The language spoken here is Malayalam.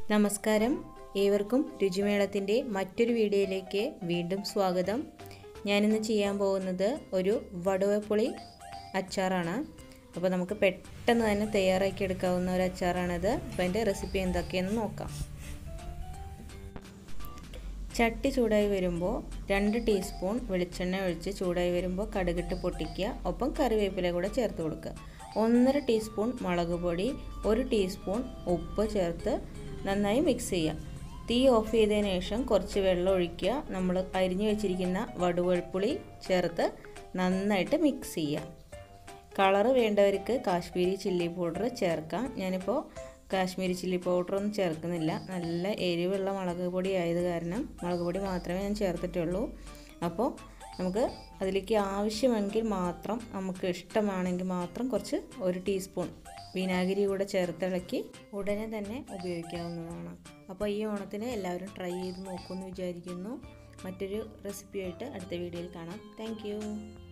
നമസ്കാരം ഏവർക്കും രുചിമേളത്തിൻ്റെ മറ്റൊരു വീഡിയോയിലേക്ക് വീണ്ടും സ്വാഗതം ഞാനിന്ന് ചെയ്യാൻ പോകുന്നത് ഒരു വടുവപ്പുളി അച്ചാറാണ് അപ്പോൾ നമുക്ക് പെട്ടെന്ന് തന്നെ തയ്യാറാക്കി എടുക്കാവുന്ന ഒരു അച്ചാറാണിത് അപ്പോൾ അതിൻ്റെ റെസിപ്പി എന്തൊക്കെയെന്ന് നോക്കാം ചട്ടി ചൂടായി വരുമ്പോൾ രണ്ട് ടീസ്പൂൺ വെളിച്ചെണ്ണ ഒഴിച്ച് ചൂടായി വരുമ്പോൾ കടുകിട്ട് പൊട്ടിക്കുക ഒപ്പം കറിവേപ്പില കൂടെ ചേർത്ത് കൊടുക്കുക ഒന്നര ടീസ്പൂൺ മുളക് പൊടി ഒരു ടീസ്പൂൺ ഉപ്പ് ചേർത്ത് നന്നായി മിക്സ് ചെയ്യുക തീ ഓഫ് ചെയ്തതിന് ശേഷം കുറച്ച് വെള്ളം ഒഴിക്കുക നമ്മൾ അരിഞ്ഞു വെച്ചിരിക്കുന്ന വടുവഴുപ്പുളി ചേർത്ത് നന്നായിട്ട് മിക്സ് ചെയ്യുക കളറ് വേണ്ടവർക്ക് കാശ്മീരി ചില്ലി പൗഡർ ചേർക്കാം ഞാനിപ്പോൾ കാശ്മീരി ചില്ലി പൗഡറൊന്നും ചേർക്കുന്നില്ല നല്ല എരിവുള്ള മുളക് പൊടി ആയത് കാരണം മുളക് പൊടി മാത്രമേ ഞാൻ ചേർത്തിട്ടുള്ളൂ അപ്പോൾ നമുക്ക് അതിലേക്ക് ആവശ്യമെങ്കിൽ മാത്രം നമുക്ക് ഇഷ്ടമാണെങ്കിൽ മാത്രം കുറച്ച് ഒരു ടീസ്പൂൺ വിനാഗിരി കൂടെ ചേർത്തിളക്കി ഉടനെ തന്നെ ഉപയോഗിക്കാവുന്നതാണ് അപ്പോൾ ഈ ഓണത്തിന് എല്ലാവരും ട്രൈ ചെയ്ത് നോക്കുമെന്ന് വിചാരിക്കുന്നു മറ്റൊരു റെസിപ്പിയായിട്ട് അടുത്ത വീഡിയോയിൽ കാണാം താങ്ക്